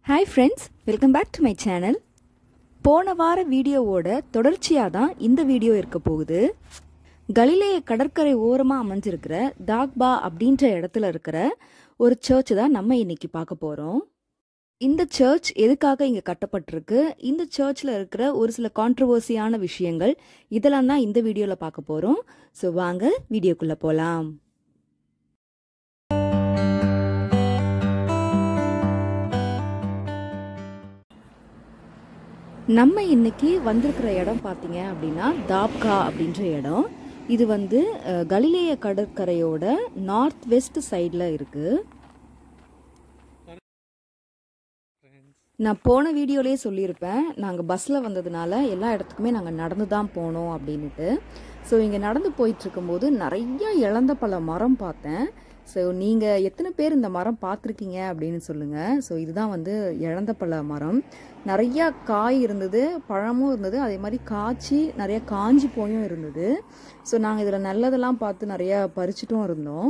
hi friends welcome back to my channel போன வார வீடியோவோட தொடர்ச்சியாக தான் இந்த வீடியோ இருக்க போகுது கலிலேய கடற்கரை ஓரமாக அமைஞ்சிருக்கிற தாக்பா அப்படின்ற இடத்துல இருக்கிற ஒரு சர்ச் தான் நம்ம இன்னைக்கு பார்க்க போகிறோம் இந்த சர்ச் எதுக்காக இங்கே கட்டப்பட்டிருக்கு இந்த சர்ச்சில் இருக்கிற ஒரு சில கான்ட்ரவர்சியான விஷயங்கள் இதெல்லாம் தான் இந்த வீடியோவில் பார்க்க போகிறோம் ஸோ வாங்க வீடியோக்குள்ளே போகலாம் நம்ம இன்னைக்கு வந்திருக்கிற இடம் பார்த்தீங்க அப்படின்னா தாப்கா அப்படின்ற இடம் இது வந்து அஹ், கலிலேய கடற்கரையோட நார்த் வெஸ்ட் சைடில் இருக்குது நான் போன வீடியோலேயே சொல்லியிருப்பேன் நாங்கள் பஸ்ஸில் வந்ததுனால எல்லா இடத்துக்குமே நாங்கள் நடந்து தான் போனோம் அப்படின்ட்டு ஸோ இங்கே நடந்து போயிட்டு இருக்கும்போது நிறைய இழந்த பல மரம் பார்த்தேன் ஸோ நீங்கள் எத்தனை பேர் இந்த மரம் பார்த்துருக்கீங்க அப்படின்னு சொல்லுங்கள் ஸோ இதுதான் வந்து இழந்த பல மரம் நிறையா காய் இருந்தது பழமும் இருந்தது அதே மாதிரி காய்ச்சி நிறைய காஞ்சி போயும் இருந்தது ஸோ நாங்கள் இதில் நல்லதெல்லாம் பார்த்து நிறையா பறிச்சிட்டும் இருந்தோம்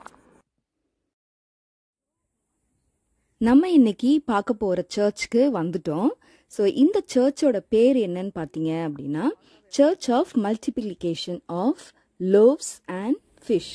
நம்ம இன்னைக்கு பார்க்க போகிற சர்ச்சுக்கு வந்துட்டோம் ஸோ இந்த சர்ச்சோட பேர் என்னன்னு பார்த்தீங்க அப்படின்னா church of multiplication of loaves and fish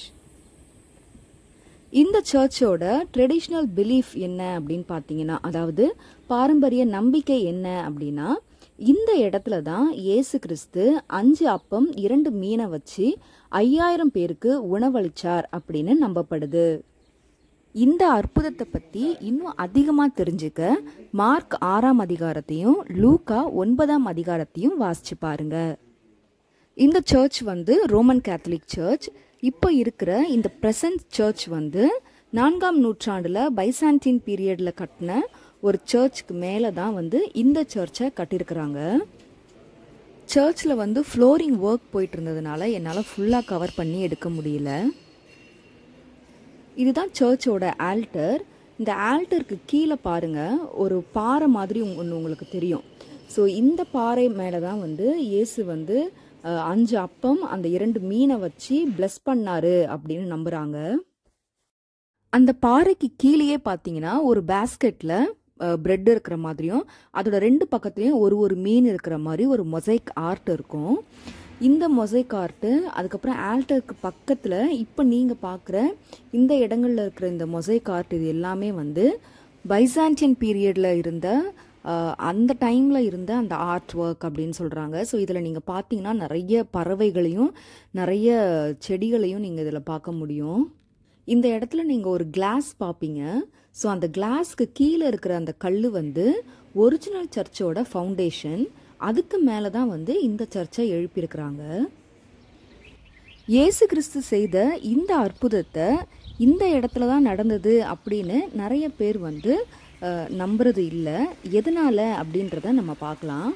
இந்த சர்ச்சோட ட்ரெடிஷ்னல் பிலீஃப் என்ன அப்படின்னு பார்த்தீங்கன்னா அதாவது பாரம்பரிய நம்பிக்கை என்ன அப்படின்னா இந்த இடத்துல தான் இயேசு கிறிஸ்து அஞ்சு அப்பம் இரண்டு மீனை வச்சு ஐயாயிரம் பேருக்கு உணவளிச்சார் அப்படின்னு நம்பப்படுது இந்த அற்புதத்தை பற்றி இன்னும் அதிகமாக தெரிஞ்சுக்க மார்க் ஆறாம் அதிகாரத்தையும் லூக்கா ஒன்பதாம் அதிகாரத்தையும் வாசிச்சு பாருங்க இந்த சர்ச் வந்து ரோமன் கேத்தலிக் சர்ச் இப்போ இருக்கிற இந்த பிரசன்ட் சர்ச் வந்து நான்காம் நூற்றாண்டில் பைசாண்டின் பீரியடில் கட்டின ஒரு சர்ச்சுக்கு மேலே தான் வந்து இந்த சர்ச்சை கட்டியிருக்கிறாங்க சர்ச்சில் வந்து ஃப்ளோரிங் ஒர்க் போயிட்டு இருந்ததுனால என்னால் ஃபுல்லாக கவர் பண்ணி எடுக்க முடியல இதுதான் சர்ச்சோட ஆல்டர் இந்த ஆல்டருக்கு கீழே பாருங்க ஒரு பாறை மாதிரி ஒன்று உங்களுக்கு தெரியும் ஸோ இந்த பாறை மேலே தான் வந்து இயேசு வந்து அஹ், அஞ்சு அப்பம் அந்த இரண்டு மீனை வச்சு பிளஸ் பண்ணாரு அப்படின்னு நம்புறாங்க அந்த பாறைக்கு கீழேயே பார்த்தீங்கன்னா ஒரு பேஸ்கெட்டில் பிரெட் இருக்கிற மாதிரியும் அதோட ரெண்டு பக்கத்துலேயும் ஒரு ஒரு மீன் இருக்கிற மாதிரி ஒரு மொசைக் ஆர்ட் இருக்கும் இந்த மொசைக் ஆர்ட்டு அதுக்கப்புறம் ஆல்டருக்கு பக்கத்தில் இப்போ நீங்கள் பார்க்குற இந்த இடங்களில் இருக்கிற இந்த மொசைக் ஆர்ட் இது எல்லாமே வந்து பைசாண்டியன் பீரியடில் இருந்த அஹ், அந்த டைமில் இருந்த அந்த ஆர்ட் ஒர்க் அப்படின்னு சொல்கிறாங்க ஸோ இதில் நீங்கள் பார்த்தீங்கன்னா நிறைய பறவைகளையும் நிறைய செடிகளையும் நீங்கள் இதில் பார்க்க முடியும் இந்த இடத்துல நீங்கள் ஒரு கிளாஸ் பார்ப்பீங்க ஸோ அந்த கிளாஸ்க்கு கீழே இருக்கிற அந்த கல் வந்து ஒரிஜினல் சர்ச்சோட ஃபவுண்டேஷன் அதுக்கு மேலே தான் வந்து இந்த சர்ச்சை எழுப்பியிருக்கிறாங்க இயேசு கிறிஸ்து செய்த இந்த அற்புதத்தை இந்த இடத்துல தான் நடந்தது அப்படின்னு நிறைய பேர் வந்து அஹ், நம்புறது இல்லை எதனால அப்படின்றத நம்ம பார்க்கலாம்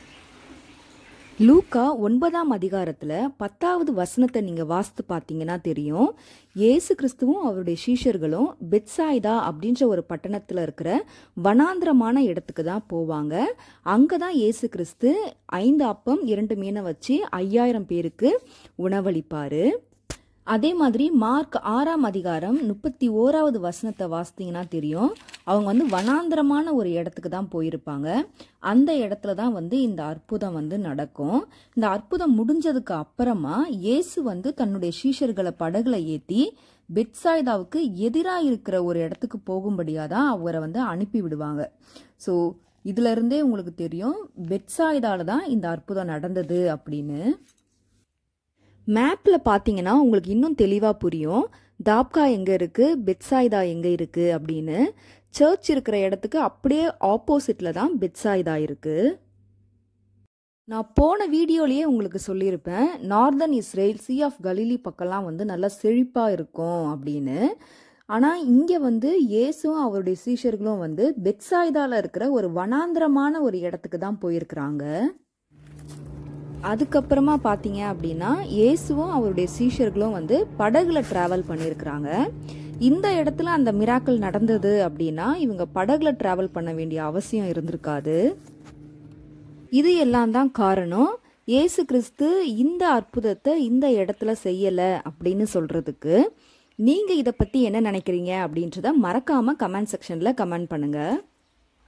லூக்கா ஒன்பதாம் அதிகாரத்தில் பத்தாவது வசனத்தை நீங்கள் வாசித்து பார்த்தீங்கன்னா தெரியும் இயேசு கிறிஸ்துவும் அவருடைய சீஷர்களும் பெட்சாய்தா அப்படின்ற ஒரு பட்டணத்தில் இருக்கிற வனாந்திரமான இடத்துக்கு தான் போவாங்க அங்கே தான் இயேசு கிறிஸ்து ஐந்து அப்பம் இரண்டு மீனை வச்சு ஐயாயிரம் பேருக்கு உணவளிப்பார் அதே மாதிரி மார்க் ஆறாம் அதிகாரம் முப்பத்தி ஓராவது வசனத்தை வாசித்தீங்கன்னா தெரியும் அவங்க வந்து வனாந்திரமான ஒரு இடத்துக்கு தான் போயிருப்பாங்க அந்த இடத்துல தான் வந்து இந்த அற்புதம் வந்து நடக்கும் இந்த அற்புதம் முடிஞ்சதுக்கு அப்புறமா இயேசு வந்து தன்னுடைய சீஷர்களை படகுல ஏற்றி பெட்சாய்தாவுக்கு எதிராக இருக்கிற ஒரு இடத்துக்கு போகும்படியாக தான் அவரை வந்து அனுப்பி விடுவாங்க ஸோ இதுல இருந்தே உங்களுக்கு தெரியும் பெட்சாய்தால தான் இந்த அற்புதம் நடந்தது அப்படின்னு மேப்பில் பார்த்தீங்கன்னா உங்களுக்கு இன்னும் தெளிவாக புரியும் தாப்கா எங்கே இருக்குது பெட்சாய்தா எங்கே இருக்குது அப்படின்னு சர்ச் இருக்கிற இடத்துக்கு அப்படியே ஆப்போசிட்டில் தான் பெட்சாய்தா இருக்குது நான் போன வீடியோலயே உங்களுக்கு சொல்லியிருப்பேன் northern Israel sea of Galilee பக்கம்லாம் வந்து நல்லா செழிப்பாக இருக்கும் அப்படின்னு ஆனால் இங்கே வந்து இயேசுவும் அவருடைய சீஷர்களும் வந்து பெட்சாய்தால இருக்கிற ஒரு வனாந்திரமான ஒரு இடத்துக்கு தான் போயிருக்கிறாங்க அதுக்கப்புறமா பார்த்தீங்க அப்படின்னா இயேசுவும் அவருடைய சீஷர்களும் வந்து படகுல டிராவல் பண்ணியிருக்கிறாங்க இந்த இடத்துல அந்த மிராக்கள் நடந்தது அப்படின்னா இவங்க படகுல டிராவல் பண்ண வேண்டிய அவசியம் இருந்திருக்காது இது எல்லாம் தான் காரணம் இயேசு கிறிஸ்து இந்த அற்புதத்தை இந்த இடத்துல செய்யலை அப்படின்னு சொல்றதுக்கு நீங்க இதை பத்தி என்ன நினைக்கிறீங்க அப்படின்றத மறக்காம கமெண்ட் செக்ஷன்ல கமெண்ட் பண்ணுங்க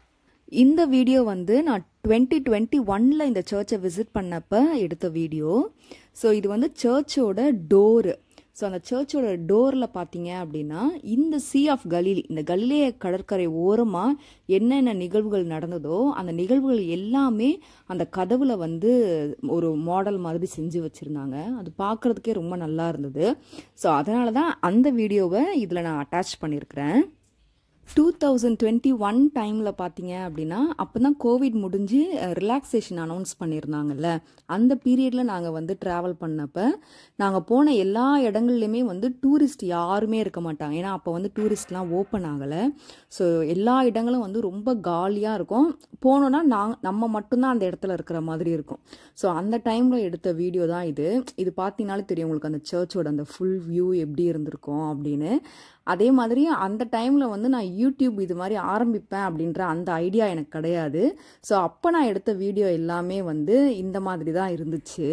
இந்த வீடியோ வந்து நான் டுவெண்ட்டி டுவெண்ட்டி ஒனில் இந்த சர்ச்சை விசிட் பண்ணப்போ எடுத்த வீடியோ ஸோ இது வந்து சர்ச்சோட டோரு ஸோ அந்த சர்ச்சோட டோரில் பார்த்தீங்க அப்படின்னா இந்த சி ஆஃப் கலீலி இந்த கலிலேய கடற்கரை ஓரமாக என்னென்ன நிகழ்வுகள் நடந்ததோ அந்த நிகழ்வுகள் எல்லாமே அந்த கதவுல வந்து ஒரு மாடல் மாதிரி செஞ்சு வச்சுருந்தாங்க அது பார்க்குறதுக்கே ரொம்ப நல்லா இருந்தது ஸோ அதனால தான் அந்த வீடியோவை இதில் நான் அட்டாச் பண்ணியிருக்கிறேன் டூ தௌசண்ட் டுவெண்ட்டி ஒன் டைமில் பார்த்தீங்க அப்படின்னா அப்போ தான் கோவிட் முடிஞ்சு ரிலாக்ஸேஷன் அனௌன்ஸ் பண்ணியிருந்தாங்கல்ல அந்த பீரியடில் நாங்கள் வந்து ட்ராவல் பண்ணப்போ நாங்கள் போன எல்லா இடங்கள்லையுமே வந்து டூரிஸ்ட் யாருமே இருக்க மாட்டாங்க ஏன்னா அப்போ வந்து டூரிஸ்ட்லாம் ஓப்பன் ஆகலை ஸோ எல்லா இடங்களும் வந்து ரொம்ப காலியாக இருக்கும் போனோன்னா நாங் நம்ம மட்டும்தான் அந்த இடத்துல இருக்கிற மாதிரி இருக்கும் ஸோ அந்த டைமில் எடுத்த வீடியோ தான் இது இது பார்த்தீங்கனாலே தெரியும் உங்களுக்கு அந்த சர்ச்சோட அந்த ஃபுல் வியூ எப்படி இருந்திருக்கும் அப்படின்னு அதே மாதிரி அந்த டைமில் வந்து நான் யூடியூப் இது மாதிரி ஆரம்பிப்பேன் அப்படின்ற அந்த ஐடியா எனக்கு கிடையாது ஸோ அப்போ நான் எடுத்த வீடியோ எல்லாமே வந்து இந்த மாதிரி தான் இருந்துச்சு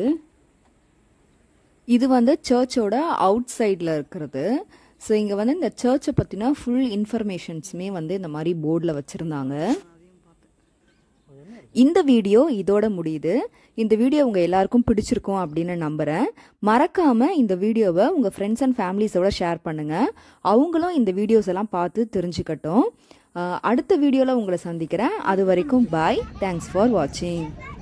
இது வந்து சர்ச்சோட அவுட் சைடில் இருக்கிறது ஸோ இங்கே வந்து இந்த சர்ச்சை பற்றின ஃபுல் இன்ஃபர்மேஷன்ஸுமே வந்து இந்த மாதிரி போர்டில் வச்சுருந்தாங்க இந்த வீடியோ இதோட முடியுது இந்த வீடியோ உங்கள் எல்லாருக்கும் பிடிச்சிருக்கும் அப்படின்னு நம்புகிறேன் மறக்காமல் இந்த வீடியோவை உங்கள் ஃப்ரெண்ட்ஸ் அண்ட் ஃபேமிலிஸோட ஷேர் பண்ணுங்கள் அவங்களும் இந்த வீடியோஸ் எல்லாம் பார்த்து தெரிஞ்சுக்கட்டும் அடுத்த வீடியோவில் உங்களை சந்திக்கிறேன் அது வரைக்கும் பாய் தேங்க்ஸ் ஃபார் வாட்சிங்